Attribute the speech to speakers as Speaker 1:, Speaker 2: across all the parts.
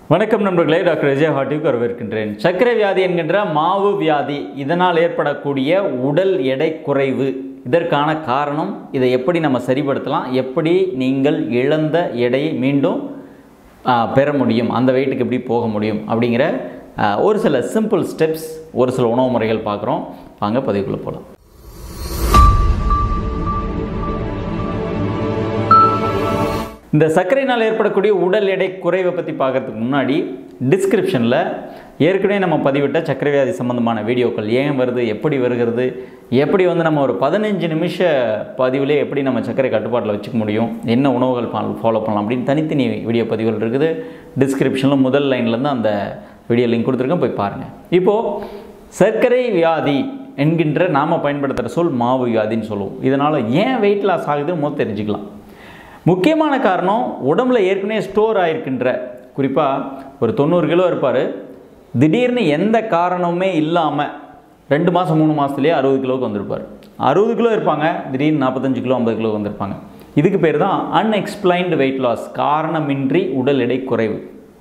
Speaker 1: வணக்கம் நண்பர்களே டாக்டர் விஜய் ஹாட்டிக்கு வரவேற்கின்றேன் சர்க்கரை வியாதி என்கின்ற மாவு வியாதி இதனால் ஏற்படக்கூடிய உடல் எடை குறைவு இதற்கான காரணம் இதை எப்படி நம்ம சரிப்படுத்தலாம் எப்படி நீங்கள் இழந்த எடையை மீண்டும் ஆ, பெற முடியும் அந்த வெயிட்டுக்கு எப்படி போக முடியும் அப்படிங்கிற ஆ, ஒரு சில சிம்பிள் ஸ்டெப்ஸ் ஒரு சில உணவு முறைகள் பார்க்குறோம் வாங்க பதிவுக்குள்ளே போகலாம் இந்த சர்க்கரையினால் ஏற்படக்கூடிய உடல் எடை குறைவை பற்றி பார்க்கறதுக்கு முன்னாடி டிஸ்கிரிப்ஷனில் ஏற்கனவே நம்ம பதிவிட்ட சர்க்கரை வியாதி சம்மந்தமான வீடியோக்கள் ஏன் வருது எப்படி வருகிறது எப்படி வந்து நம்ம ஒரு பதினஞ்சு நிமிஷ பதிவிலே எப்படி நம்ம சர்க்கரை கட்டுப்பாட்டில் வச்சுக்க முடியும் என்ன உணவுகள் ஃபாலோ பண்ணலாம் அப்படின்னு தனித்தனி வீடியோ பதிவுகள் இருக்குது டிஸ்கிரிப்ஷனில் முதல் லைன்லேருந்து அந்த வீடியோ லிங்க் கொடுத்துருக்கேன் போய் பாருங்கள் இப்போது சர்க்கரை வியாதி என்கின்ற நாம் பயன்படுத்துகிற சொல் மாவு வியாதின்னு சொல்லுவோம் இதனால் ஏன் வெயிட் லாஸ் ஆகுதுன்னு முதல் தெரிஞ்சுக்கலாம் முக்கியமான காரணம் உடம்புல ஏற்கனவே ஸ்டோர் ஆயிருக்கின்ற குறிப்பாக ஒரு தொண்ணூறு கிலோ இருப்பார் திடீர்னு எந்த காரணமுமே இல்லாமல் ரெண்டு மாதம் மூணு மாதத்துலேயே அறுபது கிலோவுக்கு வந்திருப்பார் அறுபது கிலோ இருப்பாங்க திடீர்னு நாற்பத்தஞ்சு கிலோ ஐம்பது கிலோ வந்திருப்பாங்க இதுக்கு பேர் தான் அன்எக்ஸ்பிளைன்டு வெயிட் லாஸ் காரணமின்றி உடல் எடை குறைவு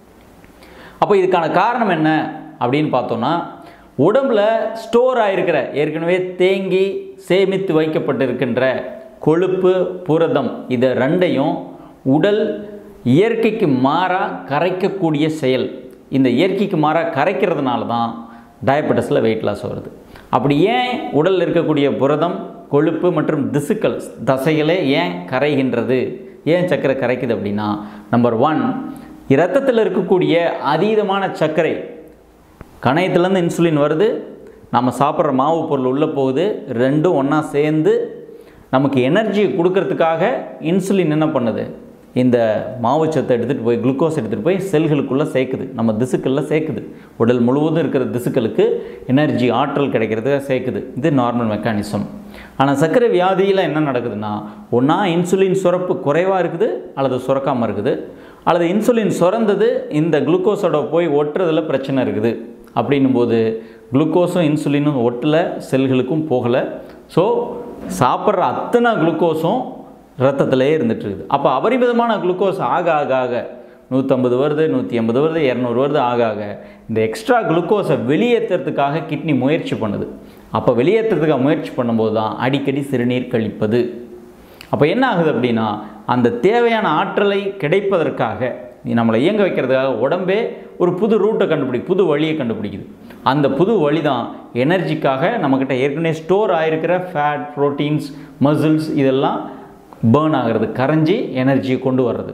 Speaker 1: அப்போ இதுக்கான காரணம் என்ன அப்படின்னு பார்த்தோன்னா உடம்புல ஸ்டோர் ஆயிருக்கிற ஏற்கனவே தேங்கி சேமித்து வைக்கப்பட்டிருக்கின்ற கொழுப்பு புரதம் இதை ரெண்டையும் உடல் இயற்கைக்கு மாறாக கரைக்கக்கூடிய செயல் இந்த இயற்கைக்கு மாறாக கரைக்கிறதுனால தான் டயபெட்டிஸில் வெயிட் லாஸ் வருது அப்படி ஏன் உடலில் இருக்கக்கூடிய புரதம் கொழுப்பு மற்றும் திசுக்கள் தசைகளே ஏன் கரைகின்றது ஏன் சர்க்கரை கரைக்குது அப்படின்னா நம்பர் ஒன் இரத்தத்தில் இருக்கக்கூடிய அதீதமான சர்க்கரை கணையத்துலேருந்து இன்சுலின் வருது நம்ம சாப்பிட்ற மாவு பொருள் உள்ளே போகுது ரெண்டும் ஒன்றா சேர்ந்து நமக்கு எனர்ஜி கொடுக்கறதுக்காக இன்சுலின் என்ன பண்ணுது இந்த மாவுச்சத்தை எடுத்துகிட்டு போய் குளுக்கோஸ் எடுத்துகிட்டு போய் செல்களுக்குள்ளே சேர்க்குது நம்ம திசுக்களில் சேர்க்குது உடல் முழுவதும் இருக்கிற திசுக்களுக்கு எனர்ஜி ஆற்றல் கிடைக்கிறதுக்காக சேர்க்குது இது நார்மல் மெக்கானிசம் ஆனால் சர்க்கரை வியாதியில் என்ன நடக்குதுன்னா ஒன்றா இன்சுலின் சுரப்பு குறைவாக இருக்குது அல்லது சுரக்காமல் இருக்குது அல்லது இன்சுலின் சுரந்தது இந்த குளுக்கோஸோட போய் ஒட்டுறதுல பிரச்சனை இருக்குது அப்படின்னும் போது குளுக்கோஸும் இன்சுலினும் ஒட்டலை செல்களுக்கும் போகலை ஸோ சாப்பிட்ற அத்தனை குளுக்கோஸும் ரத்தத்திலே இருந்துட்டு இருக்குது அப்போ அபரிமிதமான குளுக்கோஸ் ஆக ஆக ஆக நூற்றம்பது வருது நூற்றி ஐம்பது வருது இரநூறு வருது ஆக ஆக இந்த எக்ஸ்ட்ரா குளுக்கோஸை வெளியேற்றுறதுக்காக கிட்னி முயற்சி பண்ணுது அப்போ வெளியேற்றுறதுக்காக முயற்சி பண்ணும்போது தான் அடிக்கடி சிறுநீர் கழிப்பது அப்போ என்ன ஆகுது அப்படின்னா அந்த தேவையான ஆற்றலை கிடைப்பதற்காக நம்மளை இயங்க வைக்கிறதுக்காக உடம்பே ஒரு புது ரூட்டை கண்டுபிடி புது வழியை கண்டுபிடிக்குது அந்த புது வழி தான் எனர்ஜிக்காக நம்மக்கிட்ட ஏற்கனவே ஸ்டோர் ஆகிருக்கிற ஃபேட் ப்ரோட்டீன்ஸ் மசில்ஸ் இதெல்லாம் பேர்ன் ஆகிறது கரைஞ்சி எனர்ஜியை கொண்டு வர்றது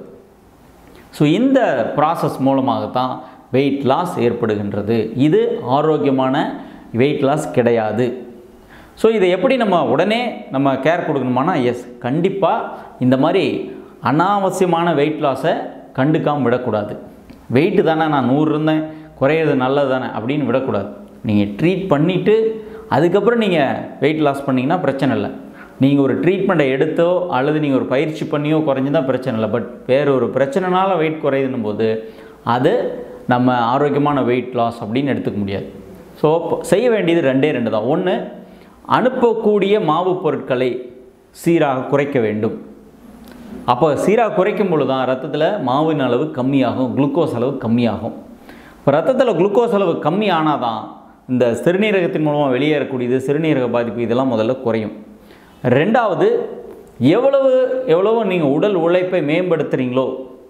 Speaker 1: ஸோ இந்த ப்ராசஸ் மூலமாக தான் வெயிட் லாஸ் ஏற்படுகின்றது இது ஆரோக்கியமான வெயிட் லாஸ் கிடையாது ஸோ இதை எப்படி நம்ம உடனே நம்ம கேர் கொடுக்கணுமானா எஸ் கண்டிப்பாக இந்த மாதிரி அனாவசியமான வெயிட் லாஸை கண்டுக்காமல் விடக்கூடாது வெயிட்டு தானே நான் நூறு இருந்தேன் குறையிறது நல்லது தானே அப்படின்னு விடக்கூடாது நீங்கள் ட்ரீட் பண்ணிவிட்டு அதுக்கப்புறம் நீங்கள் வெயிட் லாஸ் பண்ணிங்கன்னா பிரச்சனை இல்லை நீங்கள் ஒரு ட்ரீட்மெண்ட்டை எடுத்தோ அல்லது நீங்கள் ஒரு பயிற்சி பண்ணியோ குறைஞ்சதா பிரச்சனை இல்லை பட் வேறு ஒரு பிரச்சனைனால வெயிட் குறையுதுன்னும் போது அது நம்ம ஆரோக்கியமான வெயிட் லாஸ் அப்படின்னு எடுத்துக்க முடியாது ஸோ செய்ய வேண்டியது ரெண்டே ரெண்டு தான் ஒன்று அனுப்பக்கூடிய மாவு பொருட்களை சீராக குறைக்க வேண்டும் அப்போ சீராக குறைக்கும் பொழுது தான் ரத்தத்தில் மாவின் அளவு கம்மியாகும் குளுக்கோஸ் அளவு கம்மியாகும் இப்போ ரத்தத்தில் குளுக்கோஸ் அளவு கம்மி ஆனால் தான் இந்த சிறுநீரகத்தின் மூலமாக வெளியேறக்கூடியது சிறுநீரக பாதிப்பு இதெல்லாம் முதல்ல குறையும் ரெண்டாவது எவ்வளவு எவ்வளவு நீங்கள் உடல் உழைப்பை மேம்படுத்துகிறீங்களோ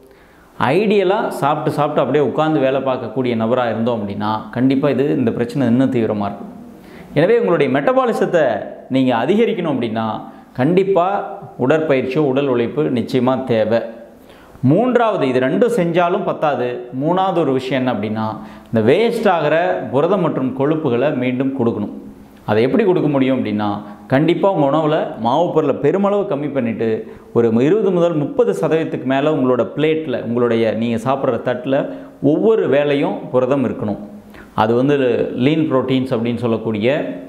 Speaker 1: ஐடியலாக சாப்பிட்டு சாப்பிட்டு அப்படியே உட்காந்து வேலை பார்க்கக்கூடிய நபராக இருந்தோம் அப்படின்னா கண்டிப்பாக இது இந்த பிரச்சனை இன்னும் தீவிரமாக இருக்கும் எனவே உங்களுடைய மெட்டபாலிசத்தை நீங்கள் அதிகரிக்கணும் அப்படின்னா கண்டிப்பாக உடற்பயிற்சியோ உடல் உழைப்பு நிச்சயமாக தேவை மூன்றாவது இது ரெண்டும் செஞ்சாலும் பத்தாது மூணாவது ஒரு விஷயம் என்ன அப்படின்னா இந்த வேஸ்ட் ஆகிற புரதம் மற்றும் கொழுப்புகளை மீண்டும் கொடுக்கணும் அதை எப்படி கொடுக்க முடியும் அப்படின்னா கண்டிப்பாக உங்கள் உணவில் மாவு பொருளை பெருமளவு கம்மி பண்ணிவிட்டு ஒரு இருபது முதல் முப்பது சதவீதத்துக்கு மேலே உங்களோட பிளேட்டில் உங்களுடைய நீங்கள் சாப்பிட்ற தட்டில் ஒவ்வொரு வேலையும் புரதம் இருக்கணும் அது வந்து லீன் ப்ரோட்டீன்ஸ் அப்படின்னு சொல்லக்கூடிய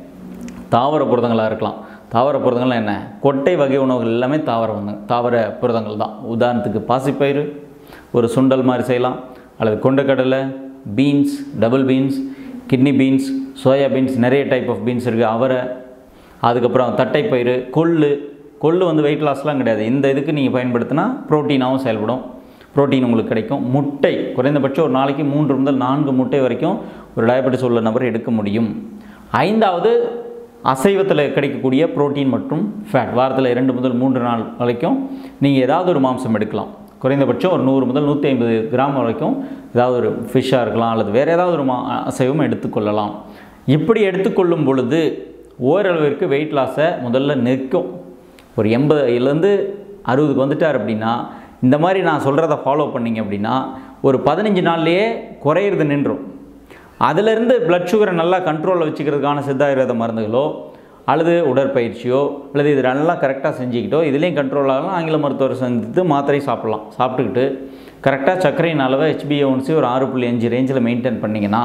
Speaker 1: தாவர புரதங்களாக இருக்கலாம் தாவர புரதங்கள்லாம் என்ன கொட்டை வகை உணவுகள் எல்லாமே தாவர உணவு தாவர புரதங்கள் தான் உதாரணத்துக்கு பாசிப்பயிறு ஒரு சுண்டல் மாதிரி செய்யலாம் அல்லது கொண்டக்கடலை beans double beans kidney beans soya beans நிறைய டைப் ஆஃப் பீன்ஸ் இருக்குது அவரை அதுக்கப்புறம் தட்டைப்பயிறு கொள்ளு கொள்ளு வந்து வெயிட் லாஸ்லாம் கிடையாது இந்த இதுக்கு நீங்கள் பயன்படுத்தினா ப்ரோட்டீனாகவும் செயல்படும் புரோட்டீன் உங்களுக்கு கிடைக்கும் முட்டை குறைந்தபட்சம் ஒரு நாளைக்கு மூன்று முதல் நான்கு முட்டை வரைக்கும் ஒரு டயபெட்டிஸ் உள்ள நபர் எடுக்க முடியும் ஐந்தாவது அசைவத்தில் கிடைக்கக்கூடிய புரோட்டீன் மற்றும் ஃபேட் வாரத்தில் இரண்டு முதல் மூன்று நாள் வரைக்கும் நீங்கள் ஏதாவது ஒரு மாംസം எடுக்கலாம் குறைந்தபட்சம் ஒரு நூறு முதல் நூற்றி ஐம்பது கிராம் வரைக்கும் ஏதாவது ஒரு ஃபிஷ்ஷாக இருக்கலாம் அல்லது வேறு ஏதாவது ஒரு மா அசைவம் எடுத்துக்கொள்ளலாம் இப்படி எடுத்துக்கொள்ளும் பொழுது ஓரளவிற்கு வெயிட் லாஸை முதல்ல நிற்கும் ஒரு எண்பதுலேருந்து அறுபதுக்கு வந்துட்டார் அப்படின்னா இந்த மாதிரி நான் சொல்கிறத ஃபாலோ பண்ணிங்க அப்படின்னா ஒரு பதினஞ்சு நாள்லேயே குறையிறது நின்றும் அதிலிருந்து பிளட் சுகரை நல்லா கண்ட்ரோலில் வச்சுக்கிறதுக்கான சித்தாயுர்வேத மருந்துகளோ அல்லது உடற்பயிற்சியோ அல்லது இது நல்லா கரெக்டாக செஞ்சுக்கிட்டோ இதுலேயும் கண்ட்ரோல் ஆகலாம் ஆங்கில மருத்துவர் சந்தித்து மாத்திரை சாப்பிட்லாம் சாப்பிட்டுக்கிட்டு கரெக்டாக சர்க்கரையின் அளவை ஹெச்பிஏஒன்சி ஒரு ஆறு புள்ளி அஞ்சு ரேஞ்சில் மெயின்டைன் பண்ணிங்கன்னா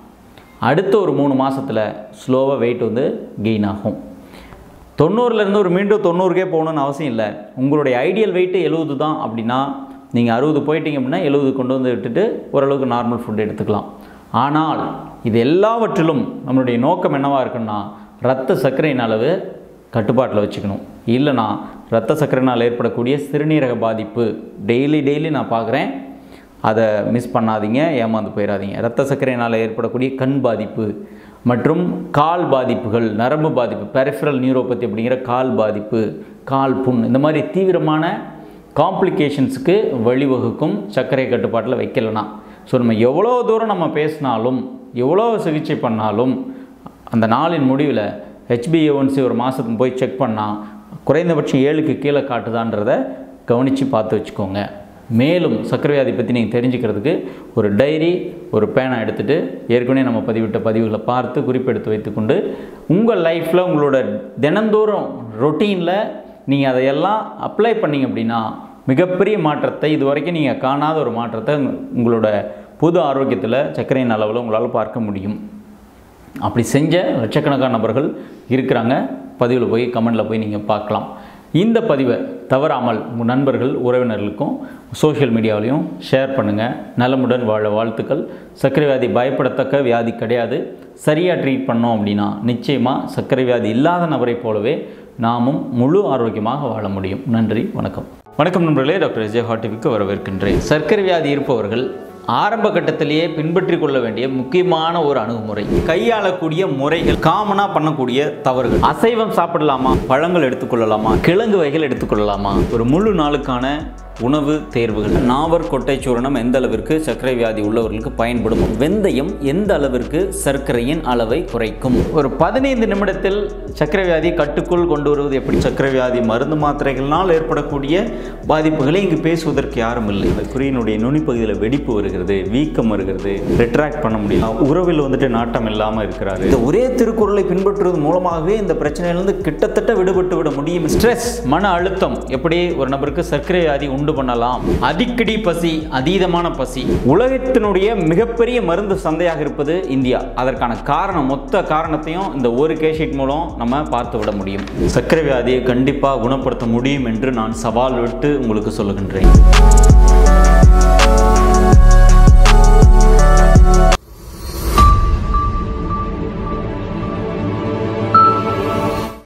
Speaker 1: அடுத்த ஒரு மூணு மாதத்தில் ஸ்லோவாக வெயிட் வந்து கெயின் ஆகும் தொண்ணூறுலேருந்து ஒரு மீண்டும் தொண்ணூறுக்கே போகணுன்னு அவசியம் இல்லை உங்களுடைய ஐடியல் வெயிட்டு எழுபது தான் அப்படின்னா நீங்கள் அறுபது போயிட்டீங்க அப்படின்னா எழுபது கொண்டு வந்து விட்டுட்டு ஓரளவுக்கு நார்மல் ஃபுட் எடுத்துக்கலாம் ஆனால் இது எல்லாவற்றிலும் நம்மளுடைய நோக்கம் என்னவாக இருக்குன்னா ரத்த சர்க்கரையின் அளவு கட்டுப்பாட்டில் வச்சுக்கணும் இல்லைனா ரத்த சர்க்கரையினால் ஏற்படக்கூடிய சிறுநீரக பாதிப்பு டெய்லி டெய்லி நான் பார்க்குறேன் அதை மிஸ் பண்ணாதீங்க ஏமாந்து போயிடாதீங்க ரத்த சர்க்கரையினால் ஏற்படக்கூடிய கண் பாதிப்பு மற்றும் கால் பாதிப்புகள் நரம்பு பாதிப்பு பெரிஃபரல் நியூரோபதி அப்படிங்கிற கால் பாதிப்பு கால் புண் இந்த மாதிரி தீவிரமான காம்ப்ளிகேஷன்ஸுக்கு வழிவகுக்கும் சர்க்கரை கட்டுப்பாட்டில் வைக்கலனா ஸோ நம்ம எவ்வளோ தூரம் நம்ம பேசினாலும் எவ்வளோ சிகிச்சை பண்ணாலும் அந்த நாளின் முடிவில் ஹெச்பிஏஒன்சி ஒரு மாதத்துக்கு போய் செக் பண்ணால் குறைந்தபட்சம் ஏழுக்கு கீழே காட்டுதான்றதை கவனித்து பார்த்து வச்சுக்கோங்க மேலும் சர்க்கரை வியாதி பற்றி நீங்கள் தெரிஞ்சுக்கிறதுக்கு ஒரு டைரி ஒரு பேனா எடுத்துகிட்டு ஏற்கனவே நம்ம பதிவிட்ட பதிவுகளை பார்த்து குறிப்பெடுத்து வைத்துக்கொண்டு உங்கள் லைஃப்பில் உங்களோட தினந்தோறும் ரொட்டீனில் நீங்கள் அதையெல்லாம் அப்ளை பண்ணிங்க அப்படின்னா மிகப்பெரிய மாற்றத்தை இது வரைக்கும் நீங்கள் காணாத ஒரு மாற்றத்தை உங்களோட பொது ஆரோக்கியத்தில் சர்க்கரையின் அளவில் உங்களால் பார்க்க முடியும் அப்படி செஞ்ச லட்சக்கணக்கான நபர்கள் இருக்கிறாங்க பதிவில் போய் கமெண்டில் போய் நீங்கள் பார்க்கலாம் இந்த பதிவை தவறாமல் உங்கள் நண்பர்கள் உறவினர்களுக்கும் சோஷியல் மீடியாவிலையும் ஷேர் பண்ணுங்கள் நலமுடன் வாழ வாழ்த்துக்கள் சர்க்கரை வியாதி பயப்படத்தக்க வியாதி கிடையாது சரியாக ட்ரீட் பண்ணோம் அப்படின்னா நிச்சயமாக சர்க்கரை வியாதி இல்லாத நபரை போலவே நாமும் முழு ஆரோக்கியமாக வாழ முடியும் நன்றி வணக்கம் வணக்கம் நண்பர்களே டாக்டர் விஜய் ஹாட்டிவிக்கு வரவேற்கின்றேன் சர்க்கரை வியாதி இருப்பவர்கள் ஆரம்ப கட்டத்திலேயே பின்பற்றி கொள்ள வேண்டிய முக்கியமான ஒரு அணுகுமுறை கையாளக்கூடிய முறைகள் காமனாக பண்ணக்கூடிய தவறுகள் அசைவம் சாப்பிடலாமா பழங்கள் எடுத்துக்கொள்ளலாமா கிழங்கு வகைகள் எடுத்துக்கொள்ளலாமா ஒரு முழு நாளுக்கான உணவு தேர்வுகள் நாவர் கொட்டை சூரணம் எந்த அளவிற்கு சர்க்கரை வியாதி உள்ளவர்களுக்கு பயன்படும் வெந்தயம் எந்த அளவிற்கு சர்க்கரையின் அளவை குறைக்கும் ஒரு பதினைந்து நிமிடத்தில் சர்க்கரை வியாதி கட்டுக்குள் கொண்டு வருவது எப்படி சர்க்கரை வியாதி மருந்து மாத்திரைகளால் ஏற்படக்கூடிய பாதிப்புகளை இங்கு பேசுவதற்கு யாரும் இல்லை இந்த குறியினுடைய நுனிப்பகுதியில் வெடிப்பு வருகிறது வீக்கம் வருகிறது ரிட்ராக்ட் பண்ண முடியல உறவில் வந்துட்டு நாட்டம் இல்லாமல் இருக்கிறாரு இந்த ஒரே திருக்குறளை பின்பற்றுவது மூலமாகவே இந்த பிரச்சனையிலிருந்து கிட்டத்தட்ட விடுபட்டு விட முடியும் ஸ்ட்ரெஸ் மன அழுத்தம் எப்படி ஒரு நபருக்கு சர்க்கரை வியாதி உண்டு பண்ணலாம் அடிக்கடி பசி அதீதமான பசி உலகத்தினுடைய மிகப்பெரிய மருந்து சந்தையாக இருப்பது இந்தியா அதற்கான காரணம் மொத்த காரணத்தையும் இந்த ஒரு கேஷீட் மூலம் நம்ம பார்த்து விட முடியும் சர்க்கரை வியாதியை கண்டிப்பாக குணப்படுத்த முடியும் என்று நான் சவால் விட்டு உங்களுக்கு சொல்லுகின்றேன்